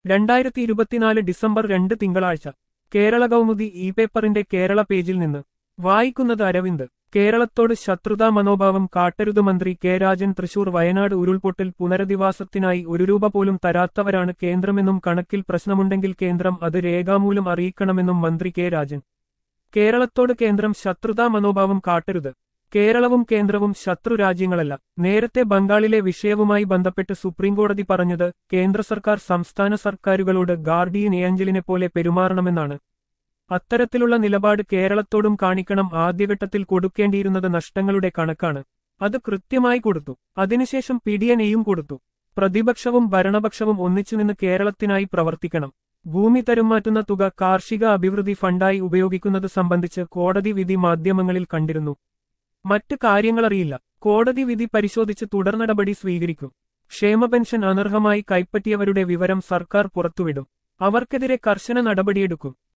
രണ്ടായിരത്തി ഇരുപത്തിനാല് ഡിസംബർ രണ്ട് തിങ്കളാഴ്ച കേരള കൗമുദി ഇ പേപ്പറിന്റെ കേരള പേജിൽ നിന്ന് വായിക്കുന്നത് അരവിന്ദ് കേരളത്തോട് ശത്രുതാ മനോഭാവം കാട്ടരുത് മന്ത്രി കെ രാജൻ തൃശൂർ വയനാട് ഉരുൾപൊട്ടൽ പുനരധിവാസത്തിനായി ഒരു രൂപ പോലും തരാത്തവരാണ് കേന്ദ്രമെന്നും കണക്കിൽ പ്രശ്നമുണ്ടെങ്കിൽ കേന്ദ്രം അത് രേഖാമൂലം അറിയിക്കണമെന്നും മന്ത്രി കെ രാജൻ കേരളത്തോട് കേന്ദ്രം ശത്രുതാ മനോഭാവം കാട്ടരുത് കേരളവും കേന്ദ്രവും ശത്രു രാജ്യങ്ങളല്ല നേരത്തെ ബംഗാളിലെ വിഷയവുമായി ബന്ധപ്പെട്ട് സുപ്രീംകോടതി പറഞ്ഞത് കേന്ദ്ര സർക്കാർ സംസ്ഥാന സർക്കാരുകളോട് ഗാർഡിയൻ ഏഞ്ചലിനെ പോലെ പെരുമാറണമെന്നാണ് അത്തരത്തിലുള്ള നിലപാട് കേരളത്തോടും കാണിക്കണം ആദ്യഘട്ടത്തിൽ കൊടുക്കേണ്ടിയിരുന്നത് നഷ്ടങ്ങളുടെ കണക്കാണ് അത് കൃത്യമായി കൊടുത്തു അതിനുശേഷം പിടിയനെയും കൊടുത്തു പ്രതിപക്ഷവും ഭരണപക്ഷവും ഒന്നിച്ചുനിന്ന് കേരളത്തിനായി പ്രവർത്തിക്കണം ഭൂമി തരുമാറ്റുന്ന തുക കാർഷിക അഭിവൃദ്ധി ഫണ്ടായി ഉപയോഗിക്കുന്നത് സംബന്ധിച്ച് കോടതി വിധി മാധ്യമങ്ങളിൽ കണ്ടിരുന്നു മറ്റ് കാര്യങ്ങളറിയില്ല കോടതി വിധി പരിശോധിച്ച് തുടർ നടപടി സ്വീകരിക്കും ക്ഷേമ പെൻഷൻ അനർഹമായി കൈപ്പറ്റിയവരുടെ വിവരം സർക്കാർ പുറത്തുവിടും അവർക്കെതിരെ കർശന നടപടിയെടുക്കും